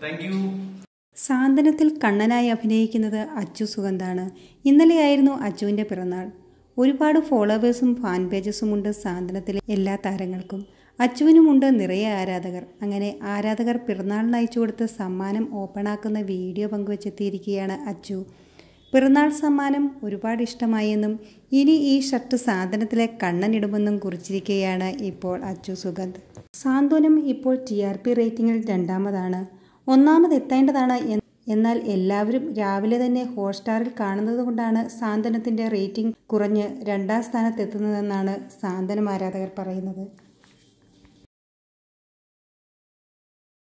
thank you സാന്ത്വനത്തിൽ കണ്ണനായി അഭിനയിക്കുന്നത് അച്ചു സുഗന്ധാണ് ഇന്നലെയായിരുന്നു അച്ചുവിൻ്റെ പിറന്നാൾ ഒരുപാട് ഫോളോവേഴ്സും ഫാൻ പേജസും ഉണ്ട് സാന്ത്വനത്തിലെ എല്ലാ താരങ്ങൾക്കും അച്ചുവിനുമുണ്ട് നിറയെ ആരാധകർ അങ്ങനെ ആരാധകർ പിറന്നാളിന് അയച്ചു കൊടുത്ത് സമ്മാനം ഓപ്പണാക്കുന്ന വീഡിയോ പങ്കുവച്ചെത്തിയിരിക്കുകയാണ് അച്ചു പിറന്നാൾ സമ്മാനം ഒരുപാട് ഇഷ്ടമായെന്നും ഇനി ഈ ഷർട്ട് സാന്ത്വനത്തിലെ കണ്ണനിടുമെന്നും കുറിച്ചിരിക്കുകയാണ് ഇപ്പോൾ അച്ചു സുഗന്ധ് സാന്ത്വനം ഇപ്പോൾ ടി ആർ പി റേറ്റിംഗിൽ രണ്ടാമതാണ് ഒന്നാമത് എത്തേണ്ടതാണ് എന്ന് എന്നാൽ എല്ലാവരും രാവിലെ തന്നെ ഹോട്ട്സ്റ്റാറിൽ കാണുന്നത് കൊണ്ടാണ് സാന്ത്വനത്തിൻ്റെ റേറ്റിംഗ് കുറഞ്ഞ് രണ്ടാം സ്ഥാനത്തെത്തുന്നതെന്നാണ് സാന്ത്വനം ആരാധകർ പറയുന്നത്